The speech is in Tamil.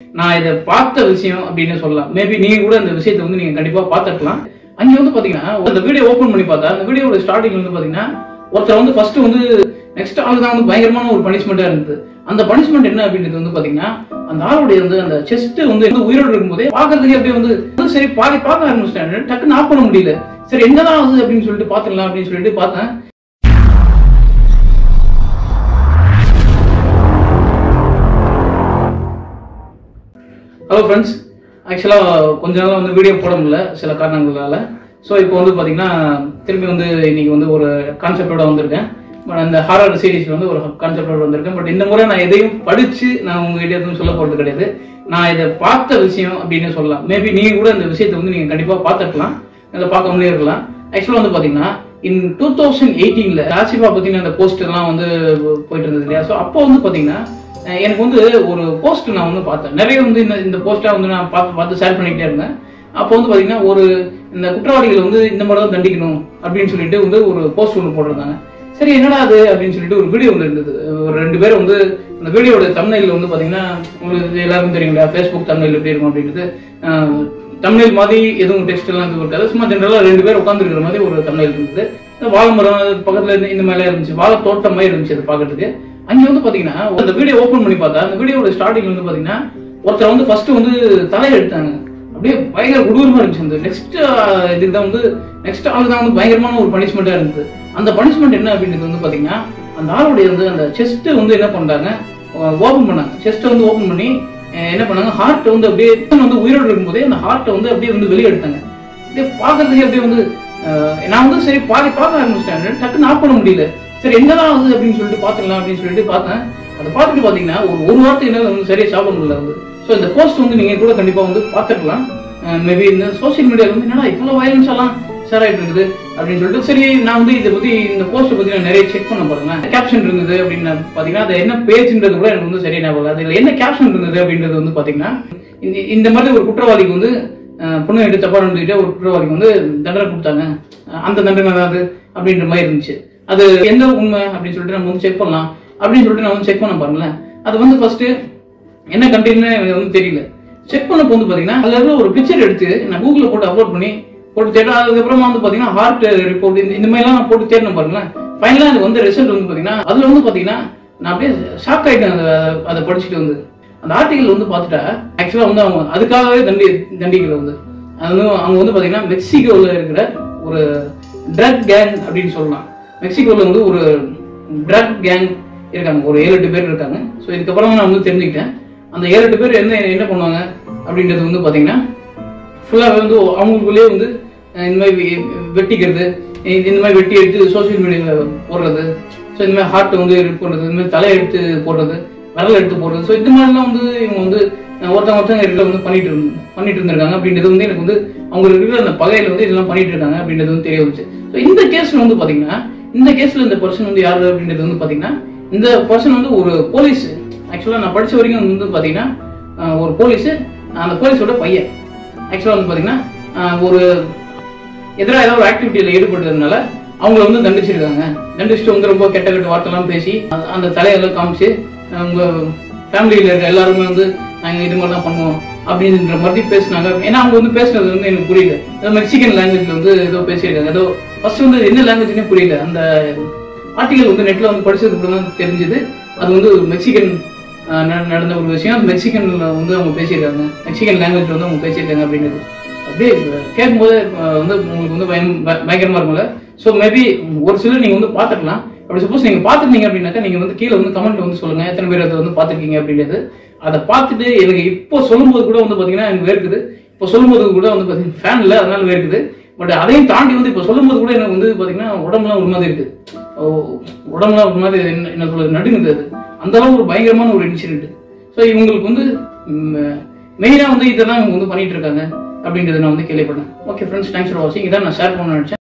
நான் இதை பார்த்த விஷயம் அப்படின்னு சொல்லலாம் மேபி நீங்க கூட அந்த விஷயத்தை வந்து நீங்க கண்டிப்பா பார்த்துருக்கலாம் அங்க வந்து பாத்தீங்கன்னா அந்த வீடியோ ஓபன் பண்ணி பார்த்தா அந்த வீடியோட ஸ்டார்டிங் வந்து பாத்தீங்கன்னா ஒருத்தர் வந்து ஃபர்ஸ்ட் வந்து நெக்ஸ்ட் ஆளுக்கு தான் வந்து பயங்கரமான ஒரு பனிஷ்மெண்டா இருந்தது அந்த பனிஷ்மெண்ட் என்ன அப்படின்றது வந்து பாத்தீங்கன்னா அந்த ஆளுடைய வந்து அந்த செஸ்ட் வந்து உயிரோடு இருக்கும்போதே பாக்குறதுக்கு அப்படியே வந்து வந்து சரி பாதி பார்க்க ஆரம்பிச்சிட்டேன் டக்குன்னு ஆஃப் பண்ண முடியல சரி என்னதான் ஆகுது அப்படின்னு சொல்லிட்டு பாத்துக்கலாம் அப்படின்னு சொல்லிட்டு பார்த்தேன் ஹலோ ஃப்ரெண்ட்ஸ் ஆக்சுவலாக கொஞ்ச நாள் வந்து வீடியோ போட முடியல சில காரணங்களால ஸோ இப்போ வந்து பார்த்தீங்கன்னா திரும்பி வந்து இன்னைக்கு வந்து ஒரு கான்செப்டோட வந்திருக்கேன் பட் அந்த ஹாரர் சீரிஸ்ல வந்து ஒரு கான்செப்டோட வந்திருக்கேன் பட் இந்த முறை நான் எதையும் படிச்சு நான் உங்ககிட்ட எதுவும் சொல்ல போறது கிடையாது நான் இதை பார்த்த விஷயம் அப்படின்னு சொல்லலாம் மேபி நீங்க கூட இந்த விஷயத்தை வந்து நீங்க கண்டிப்பா பார்த்துருக்கலாம் இல்லை பார்க்காமலே இருக்கலாம் ஆக்சுவலாக வந்து பார்த்தீங்கன்னா இன் டூ தௌசண்ட் எயிட்டீன்ல ஆசிஃபா பத்தின அந்த போஸ்ட் எல்லாம் வந்து போயிட்டு இருந்தது இல்லையா ஸோ அப்போ வந்து பார்த்தீங்கன்னா அஹ் எனக்கு வந்து ஒரு போஸ்ட் நான் வந்து பார்த்தேன் நிறைய வந்து இந்த இந்த போஸ்ட்டை வந்து நான் பார்த்து பார்த்து ஷேர் பண்ணிக்கிட்டே இருந்தேன் அப்போ வந்து பார்த்தீங்கன்னா ஒரு இந்த குற்றவாளிகள் வந்து இந்த மாதிரி தான் தண்டிக்கணும் அப்படின்னு சொல்லிட்டு வந்து ஒரு போஸ்ட் ஒன்று போட்டிருந்தாங்க சரி என்னடா அது அப்படின்னு சொல்லிட்டு ஒரு வீடியோ ஒன்று இருந்தது ஒரு ரெண்டு பேரும் வந்து அந்த வீடியோட தமிழில் வந்து பார்த்தீங்கன்னா உங்களுக்கு எல்லாருக்கும் தெரியும் இல்லையா ஃபேஸ்புக் தமிழில் எப்படி இருக்கும் அப்படின்றது அஹ் தமிழ் மாதிரி எதுவும் டெக்ஸ்ட் எல்லாம் எதுவும் இருக்காது சும்மா ஜென்ரலாக ரெண்டு பேர் உட்காந்துருக்கிற மாதிரி ஒரு தமிழ் இருந்தது இந்த வாழை மரம் பக்கத்துல இருந்து இந்த மாதிரி இருந்துச்சு வாழை தோட்டம் மாதிரி இருந்துச்சு அது பார்க்கறதுக்கு அங்க வந்து பாத்தீங்கன்னா அந்த வீடியோ ஓபன் பண்ணி பார்த்தா அந்த வீடியோட ஸ்டார்டிங் வந்து பாத்தீங்கன்னா ஒருத்தர் வந்து ஃபர்ஸ்ட் வந்து தலையை எடுத்தாங்க அப்படியே பயங்கர கொடூரமா இருந்துச்சு அந்த நெக்ஸ்ட் இதுக்கு தான் வந்து நெக்ஸ்ட் ஆளுக்கு தான் வந்து பயங்கரமான ஒரு பனிஷ்மெண்டா இருந்தது அந்த பனிஷ்மெண்ட் என்ன அப்படின்றது வந்து பாத்தீங்கன்னா அந்த ஆளுடைய வந்து அந்த செஸ்ட் வந்து என்ன பண்றாங்க ஓபன் பண்ணாங்க செஸ்ட்டை வந்து ஓபன் பண்ணி அஹ் என்ன பண்ணாங்க ஹார்ட் வந்து அப்படியே வந்து உயிரோடு இருக்கும்போதே அந்த ஹார்ட்டை வந்து அப்படியே வந்து வெளியே எடுத்தாங்க அப்படியே பார்க்கறதுக்கே அப்படியே வந்து அஹ் நான் வந்து சரி பாதி பார்க்க ஆரம்பிச்சிட்டேன் டக்குன்னு ஆஃப் பண்ண முடியல சரி என்னதான் ஆகுது அப்படின்னு சொல்லிட்டு பார்த்துக்கலாம் அப்படின்னு சொல்லிட்டு பார்த்தேன் அதை பார்த்துட்டு பார்த்தீங்கன்னா ஒரு ஒரு வாரத்துக்கு என்னால் வந்து சரியா சாப்பிட முடியல வந்து ஸோ இந்த போஸ்ட் வந்து நீங்கள் கூட கண்டிப்பாக வந்து பார்த்துக்கலாம் மேபி இந்த சோஷியல் மீடியாவில் வந்து என்னடா இவ்வளோ வயலன்ஸ் எல்லாம் ஷேர் ஆகிட்டு இருக்குது அப்படின்னு சொல்லிட்டு சரி நான் வந்து இதை பற்றி இந்த போஸ்ட்டை பற்றி நான் நிறைய செக் பண்ண பாருங்க கேப்ஷன் இருந்தது அப்படின்னு நான் பார்த்தீங்கன்னா அது என்ன பேஜ்ன்றது கூட எனக்கு வந்து சரியா ஞாபகம் இல்லை. அதுல என்ன கேப்ஷன் இருந்தது அப்படின்றது வந்து பார்த்தீங்கன்னா இந்த இந்த மாதிரி ஒரு குற்றவாளிக்கு வந்து அஹ், பொண்ணு எடுத்து தப்பா நடந்துக்கிட்டே ஒரு குற்றவாளிக்கு வந்து தண்டனை கொடுத்தாங்க அஹ், அந்த தண்டனை தான் அது அப்படின்ற மாதிரி இருந்துச்சு அது எந்த உண்மை அப்படின்னு சொல்லிட்டு நம்ம வந்து செக் பண்ணலாம் அப்படின்னு சொல்லிட்டு நான் வந்து செக் பண்ண பாருங்களேன் அது வந்து ஃபர்ஸ்ட் என்ன கண்டென்ட்னு எனக்கு வந்து தெரியல செக் பண்ணப்போ வந்து பாத்தீங்கன்னா அதுல இருக்கிற ஒரு பிக்சர் எடுத்து நான் கூகுள்ல போட்டு அப்லோட் பண்ணி போட்டு தேட அதுக்கப்புறமா வந்து பாத்தீங்கன்னா ஹார்ட் ரிப்போர்ட் இந்த இந்த மாதிரிலாம் நான் போட்டு தேடின பாருங்களேன் ஃபைனலா எனக்கு வந்து ரிசல்ட் வந்து பாத்தீங்கன்னா அதுல வந்து பாத்தீங்கன்னா நான் அப்படியே ஷாக் ஆயிட்டேன் அதை அதை படிச்சுட்டு வந்து அந்த ஆர்டிகல் வந்து பார்த்துட்டா ஆக்சுவலா வந்து அவங்க அதுக்காகவே தண்டி தண்டிக்கல வந்து அது வந்து அவங்க வந்து பாத்தீங்கன்னா மெக்சிகோவில் இருக்கிற ஒரு ட்ரக் கேங் அப்படின்னு சொல்லலாம் மெக்சிகோவில் வந்து ஒரு ட்ரக் கேங் இருக்காங்க ஒரு ஏழு எட்டு பேர் இருக்காங்க ஸோ இதுக்கப்புறமா நான் வந்து தெரிஞ்சுக்கிட்டேன் அந்த ஏழு எட்டு பேர் என்ன என்ன பண்ணுவாங்க அப்படின்றது வந்து பாத்தீங்கன்னா ஃபுல்லாகவே வந்து அவங்களுக்குள்ளேயே வந்து அஹ், இந்த மாதிரி வெ- வெட்டிக்கிறது இந்த இந்த மாதிரி வெட்டி எடுத்து சோஷியல் மீடியாவில் போடுறது ஸோ இந்த மாதிரி ஹார்ட் வந்து இது பண்ணுறது இந்த மாதிரி தலையை எடுத்து போடுறது விரல் எடுத்து போடுறது ஸோ இந்த மாதிரிலாம் வந்து இவங்க வந்து அஹ், ஒருத்தவங்க ஒருத்தவங்க இருக்கிற வந்து பண்ணிட்டு இருந்து பண்ணிட்டு இருந்திருக்காங்க அப்படின்றது வந்து எனக்கு வந்து அவங்க இருக்கிற அந்த பகையில வந்து இதெல்லாம் பண்ணிட்டு இருக்காங்க அப்படின்றது வந்து தெரிய வந்துச்சு ஸோ இந்த கேஸ்ல வந்து பாத்தீங்கன்னா இந்த கேஸ்ல இந்த பர்சன் வந்து யாரு அப்படின்றது வந்து பாத்தீங்கன்னா இந்த பர்சன் வந்து ஒரு போலீஸ் ஆக்சுவலா நான் படிச்ச வரைக்கும் வந்து பாத்தீங்கன்னா அஹ், ஒரு போலீஸ் அந்த போலீஸோட பையன் ஆக்சுவலா வந்து பாத்தீங்கன்னா அஹ், ஒரு எதிராக ஏதாவது ஒரு ஆக்டிவிட்டியில் ஈடுபட்டதுனால அவங்கள வந்து தண்டிச்சிருக்காங்க தண்டிச்சுட்டு வந்து ரொம்ப கெட்ட கெட்ட வார்த்தைலாம் பேசி அந்த- அந்த தலையெல்லாம் காமிச்சு அஹ், உங்க ஃபேமிலியில் இருக்க எல்லாருமே வந்து நாங்கள் இது மாதிரி தான் பண்ணுவோம் அப்படின்ற மாதிரி பேசினாங்க ஏன்னா அவங்க வந்து பேசுனது வந்து எனக்கு புரியல ஏதோ மெக்சிகன் லாங்குவேஜ்ல வந்து ஏதோ பேசியிருக்காங்க ஏதோ ஃபர்ஸ்ட் வந்து என்ன லாங்குவேஜ்னே புரியல அந்த ஆர்டிகல் வந்து நெட்ல வந்து படிச்சதுக்கு அப்புறம் தான் தெரிஞ்சது அது வந்து ஒரு மெக்சிகன் அஹ், நட- நடந்த ஒரு விஷயம் அது மெக்சிகன்ல வந்து அவங்க பேசியிருக்காங்க மெக்சிகன் லாங்குவேஜ்ல வந்து அவங்க பேசியிருக்காங்க அப்படிங்கிறது அப்படியே கேட்கும்போது அஹ், வந்து உங்களுக்கு வந்து பயம் ப- பயங்கரமா இருக்கும்ல ஸோ மேபி ஒரு சிலர் நீங்க வந்து பார்த்துக்கலாம் அப்படி சப்போஸ் நீங்க பார்த்துருந்தீங்க அப்படின்னாக்கா நீங்க வந்து கீழே வந்து கமெண்ட் வந்து சொல்லுங்க எத்தனை பேர் அதை வந்து பார்த்துருக்கீங்க அப்படின்றது அதை பார்த்துட்டு எனக்கு இப்போ சொல்லும்போது கூட வந்து பாத்தீங்கன்னா எனக்கு வேர்க்குது இப்போ சொல்லும்போது கூட வந்து பாத்தீங்கன்னா ஃபேன் இல்லை அதனால வேர்க்குது பட் அதையும் தாண்டி வந்து இப்போ சொல்லும்போது கூட எனக்கு வந்து பாத்தீங்கன்னா உடம்புலாம் ஒரு மாதிரி இருக்குது ஓ, உடம்புலாம் ஒரு மாதிரி என்ன என்ன சொல்றது நடுங்குது அது அந்த அளவு ஒரு பயங்கரமான ஒரு இன்சிடென்ட் ஸோ இவங்களுக்கு வந்து மெயினாக வந்து இதை தான் இவங்க வந்து பண்ணிட்டு இருக்காங்க அப்படின்றத நான் வந்து கேள்விப்பட்டேன் ஓகே ஃப்ரெண்ட்ஸ் தேங்க்ஸ் ஃபார் வாட்சிங் இதான் நான் ஷேர் பண்ண நினைச்சேன்